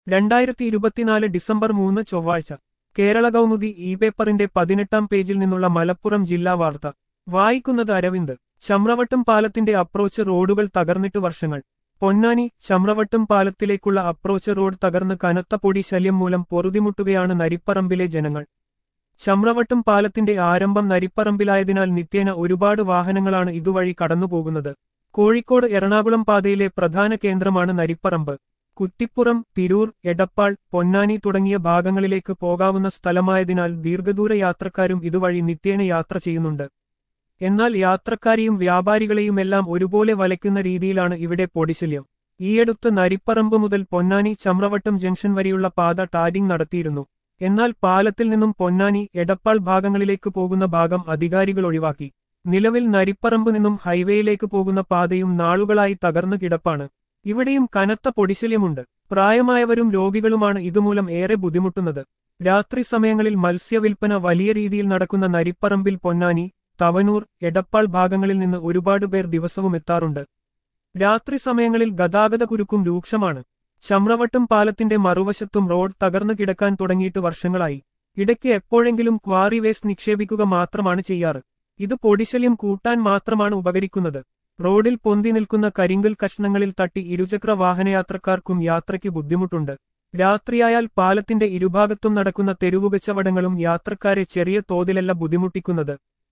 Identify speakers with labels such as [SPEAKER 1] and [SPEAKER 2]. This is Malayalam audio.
[SPEAKER 1] രണ്ടായിരത്തി ഇരുപത്തിനാല് ഡിസംബർ മൂന്ന് ചൊവ്വാഴ്ച കേരള കൗമുദി ഇ പേപ്പറിന്റെ പതിനെട്ടാം പേജിൽ നിന്നുള്ള മലപ്പുറം ജില്ലാ വാർത്ത വായിക്കുന്നത് അരവിന്ദ് ചമ്രവട്ടം പാലത്തിന്റെ അപ്രോച്ച് റോഡുകൾ തകർന്നിട്ട് വർഷങ്ങൾ പൊന്നാനി ചമ്രവട്ടം പാലത്തിലേക്കുള്ള അപ്രോച്ച് റോഡ് തകർന്ന് കനത്ത പൊടി ശല്യം മൂലം പൊറുതിമുട്ടുകയാണ് നരിപ്പറമ്പിലെ ജനങ്ങൾ ചമ്രവട്ടം പാലത്തിന്റെ ആരംഭം നരിപ്പറമ്പിലായതിനാൽ നിത്യേന ഒരുപാട് വാഹനങ്ങളാണ് ഇതുവഴി കടന്നുപോകുന്നത് കോഴിക്കോട് എറണാകുളം പാതയിലെ പ്രധാന കേന്ദ്രമാണ് നരിപ്പറമ്പ് കുറ്റിപ്പുറം തിരൂർ എടപ്പാൾ പൊന്നാനി തുടങ്ങിയ ഭാഗങ്ങളിലേക്ക് പോകാവുന്ന സ്ഥലമായതിനാൽ ദീർഘദൂര യാത്രക്കാരും ഇതുവഴി നിത്യേന യാത്ര ചെയ്യുന്നുണ്ട് എന്നാൽ യാത്രക്കാരെയും വ്യാപാരികളെയുമെല്ലാം ഒരുപോലെ വലയ്ക്കുന്ന രീതിയിലാണ് ഇവിടെ പൊടിശല്യം ഈയടുത്ത് നരിപ്പറമ്പ് മുതൽ പൊന്നാനി ചമ്രവട്ടം ജംഗ്ഷൻ വരെയുള്ള പാത ടാരിംഗ് നടത്തിയിരുന്നു എന്നാൽ പാലത്തിൽ നിന്നും പൊന്നാനി എടപ്പാൾ ഭാഗങ്ങളിലേക്ക് പോകുന്ന ഭാഗം അധികാരികൾ ഒഴിവാക്കി നിലവിൽ നരിപ്പറമ്പ് നിന്നും ഹൈവേയിലേക്ക് പോകുന്ന പാതയും നാളുകളായി തകർന്നു കിടപ്പാണ് ഇവിടെയും കനത്ത പൊടിശല്യമുണ്ട് പ്രായമായവരും രോഗികളുമാണ് ഇതുമൂലം ഏറെ ബുദ്ധിമുട്ടുന്നത് രാത്രി സമയങ്ങളിൽ മത്സ്യവിൽപ്പന വലിയ രീതിയിൽ നടക്കുന്ന നരിപ്പറമ്പിൽ പൊന്നാനി തവനൂർ എടപ്പാൾ ഭാഗങ്ങളിൽ നിന്ന് ഒരുപാട് പേർ ദിവസവും എത്താറുണ്ട് രാത്രി സമയങ്ങളിൽ ഗതാഗത കുരുക്കും രൂക്ഷമാണ് ചമ്രവട്ടം പാലത്തിന്റെ മറുവശത്തും റോഡ് തകർന്നു കിടക്കാൻ തുടങ്ങിയിട്ട് വർഷങ്ങളായി ഇടയ്ക്ക് എപ്പോഴെങ്കിലും ക്വാറി വേസ്റ്റ് നിക്ഷേപിക്കുക മാത്രമാണ് ചെയ്യാറ് ഇത് പൊടിശല്യം കൂട്ടാൻ മാത്രമാണ് ഉപകരിക്കുന്നത് റോഡിൽ പൊന്തി നിൽക്കുന്ന കരിങ്കൽ കഷ്ണങ്ങളിൽ തട്ടി ഇരുചക്ര വാഹനയാത്രക്കാർക്കും യാത്രയ്ക്ക് ബുദ്ധിമുട്ടുണ്ട് രാത്രിയായാൽ പാലത്തിന്റെ ഇരുഭാഗത്തും നടക്കുന്ന തെരുവുകച്ചവടങ്ങളും യാത്രക്കാരെ ചെറിയ തോതിലല്ല ബുദ്ധിമുട്ടിക്കുന്നത്